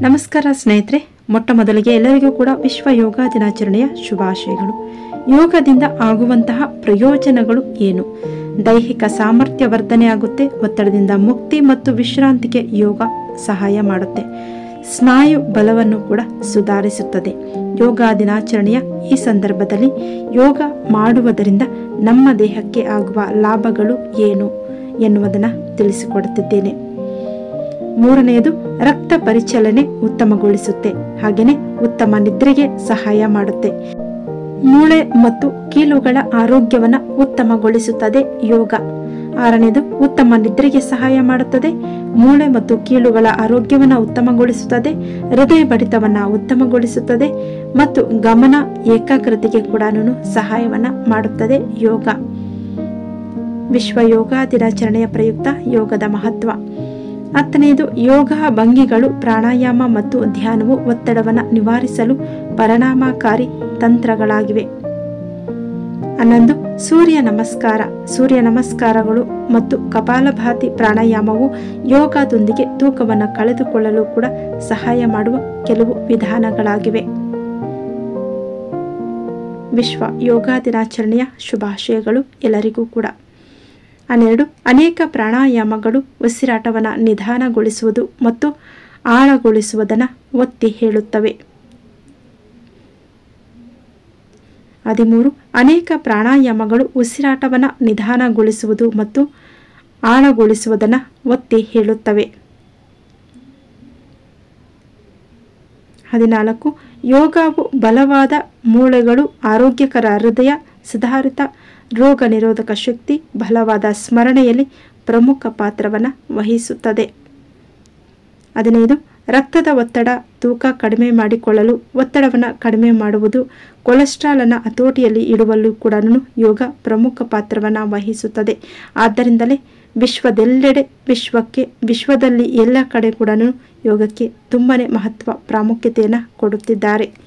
ನಮಸ್ಕಾರ ಸ್ನೇಹಿತರೆ ಮೊಟ್ಟ ಮೊದಲಿಗೆ ಎಲ್ಲರಿಗೂ ಕೂಡ ವಿಶ್ವ ಯೋಗ ದಿನಾಚರಣೆಯ ಶುಭಾಶಯಗಳು ಯೋಗದಿಂದ ಆಗುವಂತಹ ಪ್ರಯೋಜನಗಳು ಏನು ದೈಹಿಕ ಸಾಮರ್ಥ್ಯ ವರ್ಧನೆ ಆಗುತ್ತೆ ಒತ್ತಡದಿಂದ ಮುಕ್ತಿ ಮತ್ತು ವಿಶ್ರಾಂತಿಗೆ ಯೋಗ ಸಹಾಯ ಮಾಡುತ್ತೆ ಸ್ನಾಯು ಬಲವನ್ನು ಕೂಡ ಸುಧಾರಿಸುತ್ತದೆ ಯೋಗ ದಿನಾಚರಣೆಯ ಈ ಸಂದರ್ಭದಲ್ಲಿ ಯೋಗ ಮಾಡುವುದರಿಂದ ನಮ್ಮ ದೇಹಕ್ಕೆ ಆಗುವ ಲಾಭಗಳು ಏನು ಎನ್ನುವುದನ್ನು ತಿಳಿಸಿಕೊಡುತ್ತಿದ್ದೇನೆ ಮೂರನೆಯದು ರಕ್ತ ಪರಿಚಲನೆ ಉತ್ತಮಗೊಳಿಸುತ್ತೆ ಹಾಗೆಯೇ ಉತ್ತಮ ನಿದ್ರೆಗೆ ಸಹಾಯ ಮಾಡುತ್ತೆ ಮೂಳೆ ಮತ್ತು ಕೀಲುಗಳ ಆರೋಗ್ಯವನ್ನು ಉತ್ತಮಗೊಳಿಸುತ್ತದೆ ಯೋಗ ಆರನೇದು ಉತ್ತಮ ನಿದ್ರೆಗೆ ಸಹಾಯ ಮಾಡುತ್ತದೆ ಮೂಳೆ ಮತ್ತು ಕೀಲುಗಳ ಆರೋಗ್ಯವನ್ನು ಉತ್ತಮಗೊಳಿಸುತ್ತದೆ ಹೃದಯ ಬಡಿತವನ್ನು ಉತ್ತಮಗೊಳಿಸುತ್ತದೆ ಮತ್ತು ಗಮನ ಏಕಾಗ್ರತೆಗೆ ಕೂಡ ಸಹಾಯವನ್ನ ಮಾಡುತ್ತದೆ ಯೋಗ ವಿಶ್ವ ಯೋಗ ದಿನಾಚರಣೆಯ ಪ್ರಯುಕ್ತ ಯೋಗದ ಮಹತ್ವ ಹತ್ತನೆಯದು ಯೋಗ ಭಂಗಿಗಳು ಪ್ರಾಣಾಯಾಮ ಮತ್ತು ಧ್ಯಾನವು ಒತ್ತಡವನ್ನು ನಿವಾರಿಸಲು ಪರಿಣಾಮಕಾರಿ ತಂತ್ರಗಳಾಗಿವೆ ಹನ್ನೊಂದು ಸೂರ್ಯ ನಮಸ್ಕಾರ ಸೂರ್ಯ ನಮಸ್ಕಾರಗಳು ಮತ್ತು ಕಪಾಲಭಾತಿ ಪ್ರಾಣಾಯಾಮವು ಯೋಗದೊಂದಿಗೆ ತೂಕವನ್ನು ಕಳೆದುಕೊಳ್ಳಲು ಕೂಡ ಸಹಾಯ ಮಾಡುವ ಕೆಲವು ವಿಧಾನಗಳಾಗಿವೆ ವಿಶ್ವ ಯೋಗ ದಿನಾಚರಣೆಯ ಶುಭಾಶಯಗಳು ಎಲ್ಲರಿಗೂ ಕೂಡ ಹನ್ನೆರಡು ಅನೇಕ ಪ್ರಾಣಾಯಾಮಗಳು ಉಸಿರಾಟವನ್ನು ನಿಧಾನಗೊಳಿಸುವುದು ಮತ್ತು ಆಳಗೊಳಿಸುವುದನ್ನು ಒತ್ತಿ ಹೇಳುತ್ತವೆ ಹದಿಮೂರು ಅನೇಕ ಪ್ರಾಣಾಯಾಮಗಳು ಉಸಿರಾಟವನ್ನು ನಿಧಾನಗೊಳಿಸುವುದು ಮತ್ತು ಆಳಗೊಳಿಸುವುದನ್ನು ಒತ್ತಿ ಹೇಳುತ್ತವೆ ಹದಿನಾಲ್ಕು ಯೋಗವು ಬಲವಾದ ಮೂಳೆಗಳು ಆರೋಗ್ಯಕರ ಹೃದಯ ಸುಧಾರಿತ ರೋಗ ನಿರೋಧಕ ಶಕ್ತಿ ಬಲವಾದ ಸ್ಮರಣೆಯಲ್ಲಿ ಪ್ರಮುಖ ಪಾತ್ರವನ್ನು ವಹಿಸುತ್ತದೆ ಹದಿನೈದು ರಕ್ತದ ಒತ್ತಡ ತೂಕ ಕಡಿಮೆ ಮಾಡಿಕೊಳ್ಳಲು ಒತ್ತಡವನ್ನು ಕಡಿಮೆ ಮಾಡುವುದು ಕೊಲೆಸ್ಟ್ರಾಲನ್ನು ಹತೋಟಿಯಲ್ಲಿ ಇಡುವಲ್ಲೂ ಕೂಡ ಯೋಗ ಪ್ರಮುಖ ಪಾತ್ರವನ್ನು ವಹಿಸುತ್ತದೆ ಆದ್ದರಿಂದಲೇ ವಿಶ್ವದೆಲ್ಲೆಡೆ ವಿಶ್ವಕ್ಕೆ ವಿಶ್ವದಲ್ಲಿ ಎಲ್ಲ ಕಡೆ ಕೂಡ ಯೋಗಕ್ಕೆ ತುಂಬನೇ ಮಹತ್ವ ಪ್ರಾಮುಖ್ಯತೆಯನ್ನು ಕೊಡುತ್ತಿದ್ದಾರೆ